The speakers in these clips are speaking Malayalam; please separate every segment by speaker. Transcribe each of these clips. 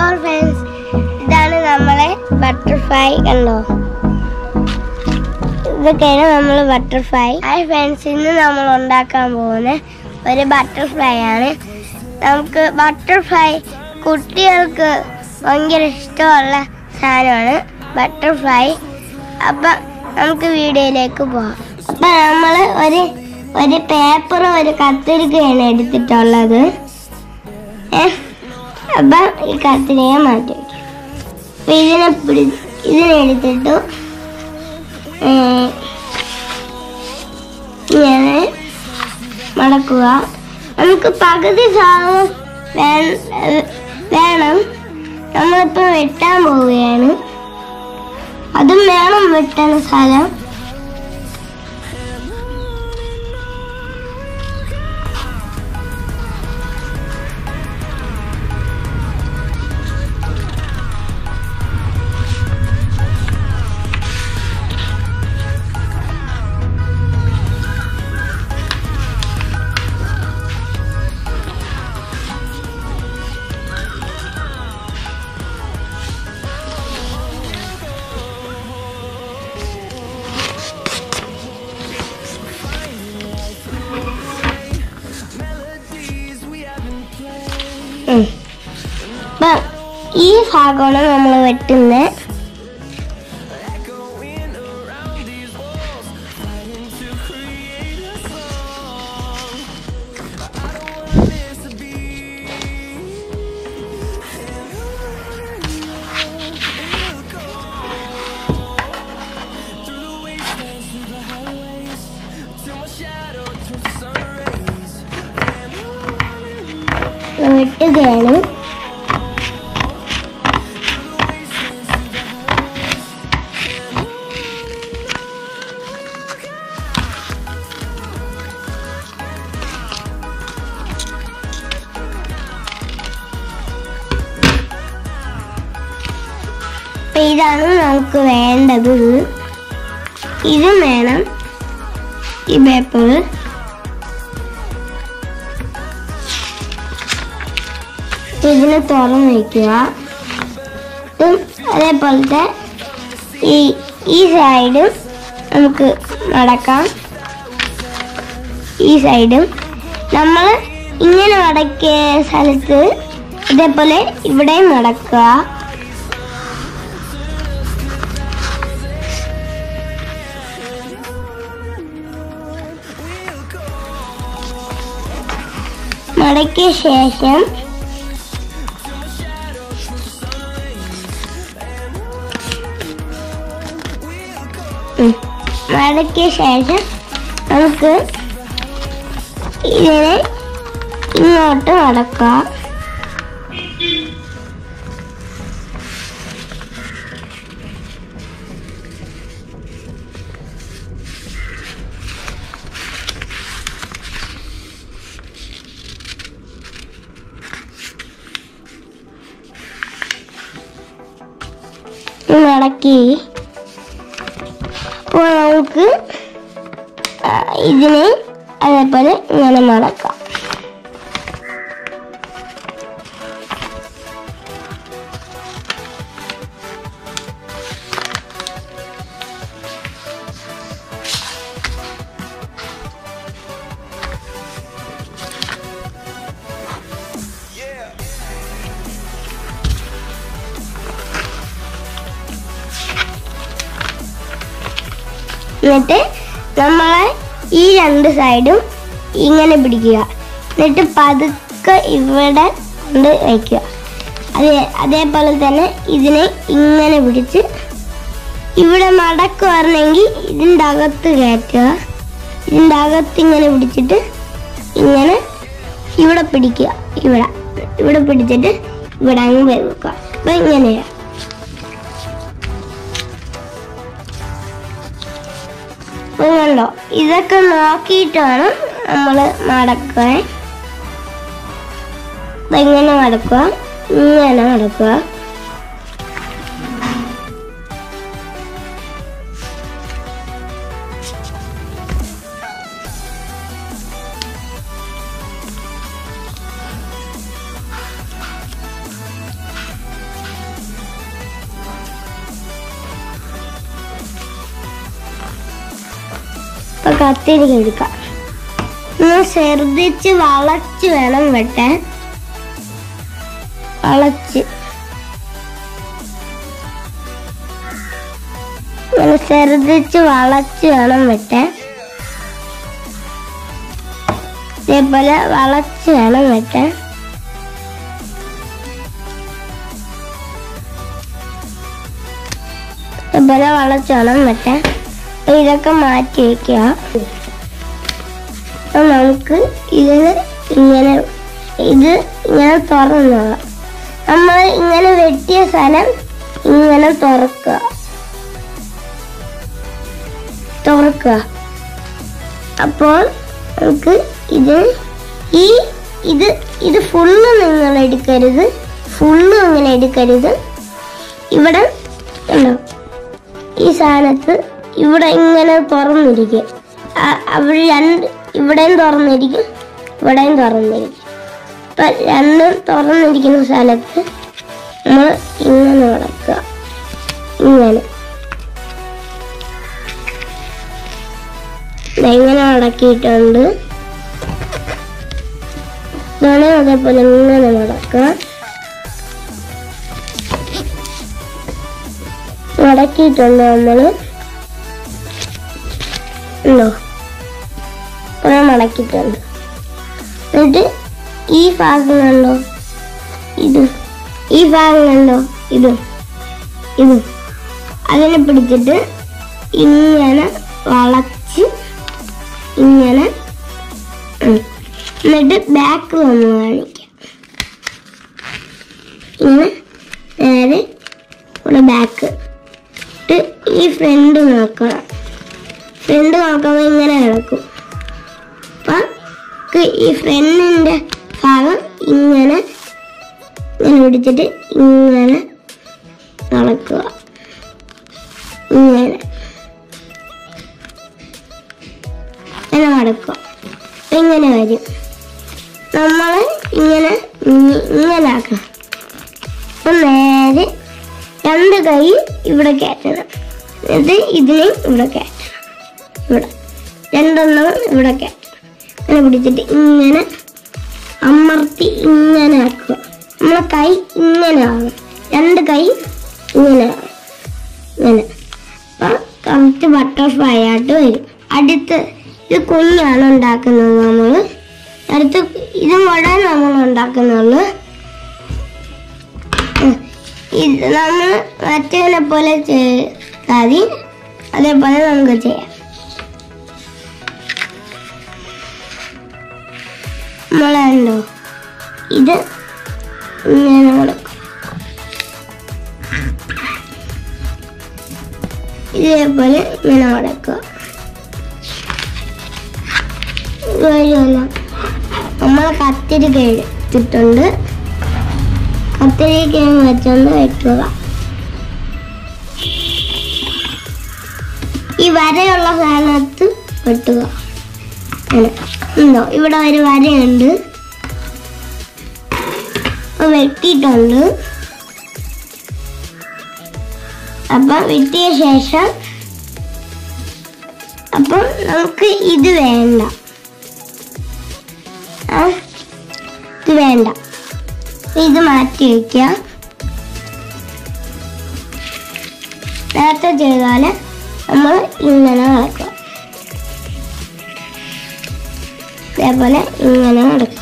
Speaker 1: അപ്പോൾ ഫ്രണ്ട്സ് ഇതാണ് നമ്മളെ ബട്ടർഫ്ലൈ കണ്ടോ ഇതൊക്കെയാണ് നമ്മൾ ബട്ടർഫ്ലൈ ഹായ് ഫ്രണ്ട്സ് ഇന്ന് നമ്മൾ ഉണ്ടാക്കാൻ പോകുന്ന ഒരു ബട്ടർഫ്ലൈ ആണ് നമുക്ക് ബട്ടർഫ്ലൈ കുട്ടികൾക്ക് ഭയങ്കര ഇഷ്ടമുള്ള സാധനമാണ് ബട്ടർഫ്ലൈ അപ്പം നമുക്ക് വീഡിയോയിലേക്ക് പോകാം അപ്പം നമ്മൾ ഒരു ഒരു പേപ്പറും ഒരു കത്തിരിക്കയാണ് എടുത്തിട്ടുള്ളത് ഏ അപ്പം ഈ കത്തിരിക മാറ്റി വയ്ക്കും അപ്പം ഇതിനെ പിടി ഇതിനെ എടുത്തിട്ട് ഏ, ഇങ്ങനെ മടക്കുക നമുക്ക് പകുതി ഭാഗം വേ- വേണം നമ്മളിപ്പോൾ വെട്ടാൻ പോവുകയാണ് അതും വേണം വെട്ടാൻ സ്ഥലം ഉം. അപ്പം ഈ ഭാഗമാണ് നമ്മൾ വെട്ടുന്നത് വെട്ടുകയാണ് അപ്പൊ ഇതാണ് നമുക്ക് വേണ്ടത് ഇതും വേണം ഈ പേപ്പർ ഇതിനെ തുറന്ന് വയ്ക്കുക ഇതും അതേപോലത്തെ ഈ ഈ സൈഡും നമുക്ക് മടക്കാം ഈ സൈഡും നമ്മൾ ഇങ്ങനെ മടക്കിയ സ്ഥലത്ത് ഇതേപോലെ ഇവിടെയും മടക്കുക മടക്കിയ ശേഷം ഉം. മടക്കിയ ശേഷം നമുക്ക് ഇതിനെ ഇങ്ങോട്ട് മടക്കാം മടക്കി അപ്പോൾ നമുക്ക് ആ, ഇതിനെ അതേപോലെ ഇങ്ങനെ മടക്കാം എന്നിട്ട് നമ്മളെ ഈ രണ്ട് സൈഡും ഇങ്ങനെ പിടിക്കുക എന്നിട്ട് പതുക്കെ ഇവിടെ കൊണ്ട് വയ്ക്കുക അതേ അതേപോലെ തന്നെ ഇതിനെ ഇങ്ങനെ പിടിച്ച് ഇവിടെ മടക്ക് വരണമെങ്കിൽ ഇതിൻ്റെ അകത്ത് കയറ്റുക ഇതിൻ്റെ അകത്ത് ഇങ്ങനെ പിടിച്ചിട്ട് ഇങ്ങനെ ഇവിടെ പിടിക്കുക ഇവിടെ ഇവിടെ പിടിച്ചിട്ട് ഇവിടെ അങ്ങ് വെക്കുക അപ്പം ഇങ്ങനെയാണ് അപ്പൊ കണ്ടോ ഇതൊക്കെ നോക്കിയിട്ട് വേണം നമ്മൾ മടക്കാൻ ഇങ്ങനെ മടക്കുക ഇങ്ങനെ മടക്കുക കത്തിരിക്ക എടുക്കാം ഒന്ന് ശ്രദ്ധിച്ച് വളച്ച് വേണം വെട്ടാൻ വളച്ച് ഇങ്ങനെ ശ്രദ്ധിച്ച് വളച്ച് വേണം വെട്ടാൻ ഇതേപോലെ വളച്ച് വേണം വെട്ടാൻ ഇതേപോലെ വളച്ച് വേണം വെട്ടാൻ അപ്പൊ ഇതൊക്കെ മാറ്റി വെക്കുക അപ്പൊ നമുക്ക് ഇതിന് ഇങ്ങനെ ഇത് ഇങ്ങനെ തുറന്നു നമ്മൾ ഇങ്ങനെ വെട്ടിയ സ്ഥലം ഇങ്ങനെ തുറക്കുക തുറക്കുക അപ്പോൾ നമുക്ക് ഇത് ഈ ഇത് ഇത് ഫുള്ള് നിങ്ങൾ എടുക്കരുത് ഫുള്ള് ഇങ്ങനെ എടുക്കരുത് ഇവിടെ ഉണ്ടോ ഈ സാധനത്ത് ഇവിടെ ഇങ്ങനെ തുറന്നിരിക്കും ആ- അവിടെ രണ്ട് ഇവിടെയും തുറന്നിരിക്കും ഇവിടെയും തുറന്നിരിക്കും അപ്പൊ രണ്ടും തുറന്നിരിക്കുന്ന സ്ഥലത്ത് നമ്മൾ ഇങ്ങനെ നടക്കുക ഇങ്ങനെ ദേ ഇങ്ങനെ നടക്കിയിട്ടുണ്ട് ഇതാണ് അതേപോലെ ഇങ്ങനെ നടക്കുക മടക്കിയിട്ടുണ്ട് നമ്മള് ഉണ്ടോ കുറെ മടക്കിയിട്ടുണ്ട് എന്നിട്ട് ഈ ഭാഗം കണ്ടോ ഇത് ഈ ഭാഗം കണ്ടോ ഇത് ഇത് അതിനെ പിടിച്ചിട്ട് ഇങ്ങനെ വളച്ച് ഇങ്ങനെ ഉം. എന്നിട്ട് ബാക്ക് വന്ന് കാണിക്കാം ഇങ്ങനെ നേരെ ഇവിടെ ബാക്ക് ഈ ഫ്രണ്ട് നോക്കണം ഫ്രണ്ട് നോക്കുമ്പോൾ ഇങ്ങനെ കിടക്കും അപ്പൊ ക്ക് ഈ ഫ്രണ്ടിന്റെ ഭാഗം ഇങ്ങനെ ഇങ്ങനെ പിടിച്ചിട്ട് ഇങ്ങനെ നടക്കുക ഇങ്ങനെ ഇങ്ങനെ നടക്കുക അപ്പൊ ഇങ്ങനെ വരും നമ്മൾ ഇങ്ങനെ ഇ- ഇങ്ങനെ ആക്കണം അപ്പൊ നേരെ രണ്ട് കൈ ഇവിടെ കയറ്റണം എന്നിട്ട് ഇതിനെ ഇവിടെ കയറ്റണം ഇവിടെ രണ്ടെണ്ണം ഇവിടെ കയറ്റണം അങ്ങനെ പിടിച്ചിട്ട് ഇങ്ങനെ അമർത്തി ഇങ്ങനെ ആക്കുക നമ്മളെ കൈ ഇങ്ങനെ ആകും രണ്ട് കൈ ഇങ്ങനെ ആകും ഇങ്ങനെ അപ്പൊ കറക്റ്റ് ബട്ടർഫ്ലൈ ആയിട്ട് വരും അടുത്ത് ഇത് കുഞ്ഞാണ് ഉണ്ടാക്കുന്നത് നമ്മൾ അടുത്ത് ഇത് മുഴുവൻ നമ്മൾ ഉണ്ടാക്കുന്നുള്ളൂ ഉം. ഇത് നമ്മൾ മറ്റേനെ പോലെ ചെയ്താൽ മതി അതേപോലെ നമുക്ക് ചെയ്യാം നമ്മളുണ്ടോ ഇത് ഇങ്ങനെ കൊടുക്കും ഇതേപോലെ ഇങ്ങനെ കൊടുക്കുക വരുമല്ലോ നമ്മൾ കത്തിരിക്ക എടുത്തിട്ടുണ്ട് കത്തിരിക്ക വെച്ചോണ്ട് വെക്കുക ഈ വരയുള്ള സാധനത്ത് വെട്ടുക അങ്ങനെ ഉണ്ടോ ഇവിടെ ഒരു വരയുണ്ട് അപ്പൊ വെട്ടിയിട്ടുണ്ട് അപ്പൊ വെട്ടിയ ശേഷം അപ്പൊ നമുക്ക് ഇത് വേണ്ട ആ ഇത് വേണ്ട ഇത് മാറ്റി വയ്ക്കുക നേരത്തെ ചെയ്താല് നമ്മൾ ഇങ്ങനെ നടക്കുക അതേപോലെ ഇങ്ങനെ നടക്കുക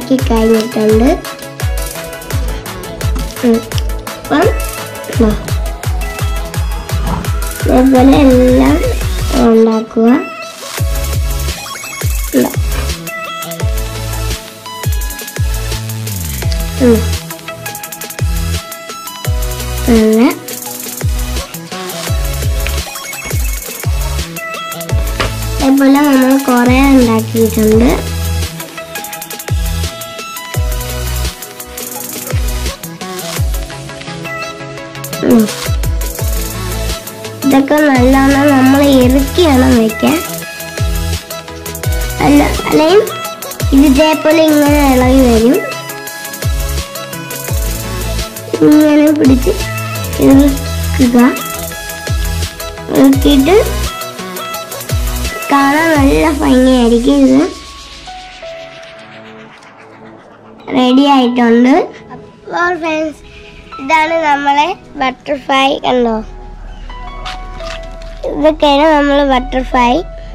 Speaker 1: ഉണ്ടാക്കി കഴിഞ്ഞിട്ടുണ്ട് ഉം. അപ്പം ദാ. ഇതേപോലെ എല്ലാം ഉണ്ടാക്കുക ഇതാ. ഉം. അങ്ങനെ ഇതേപോലെ നമ്മൾ കുറേ ഉണ്ടാക്കിയിട്ടുണ്ട് ഉം. ഇതൊക്കെ നല്ലോണം നമ്മൾ ഇറുക്കി വേണം വെക്കാൻ അല്ല അല്ലെങ്കിൽ ഇത് ഇതേപോലെ ഇങ്ങനെ ഇളകി വരും ഇങ്ങനെ പിടിച്ച് ഇറുക്കുക ഇറുക്കിയിട്ട് കാണാൻ നല്ല ഭംഗിയായിരിക്കും ഇത് റെഡി ആയിട്ടുണ്ട് അപ്പോൾ ഫ്രണ്ട്സ് ഇതാണ് നമ്മളെ ബട്ടർഫ്ലൈ കണ്ടോ ഇതൊക്കെയാണ് നമ്മൾ ബട്ടർഫ്ലൈ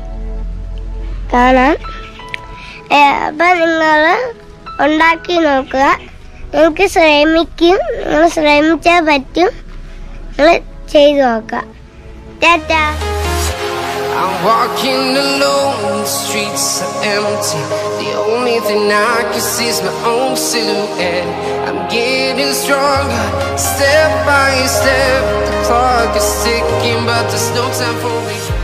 Speaker 1: കാണാം ഏ, അപ്പൊ നിങ്ങൾ ഉണ്ടാക്കി നോക്കുക നിങ്ങൾക്ക് ശ്രമിക്കും നിങ്ങൾ ശ്രമിച്ചാൽ പറ്റും നിങ്ങൾ ചെയ്തു നോക്കുക Tata
Speaker 2: I'm walking alone, the streets are empty. The only thing I can see is my own silhouette. I'm getting stronger, step by step. The clock is ticking, but there's no time for me.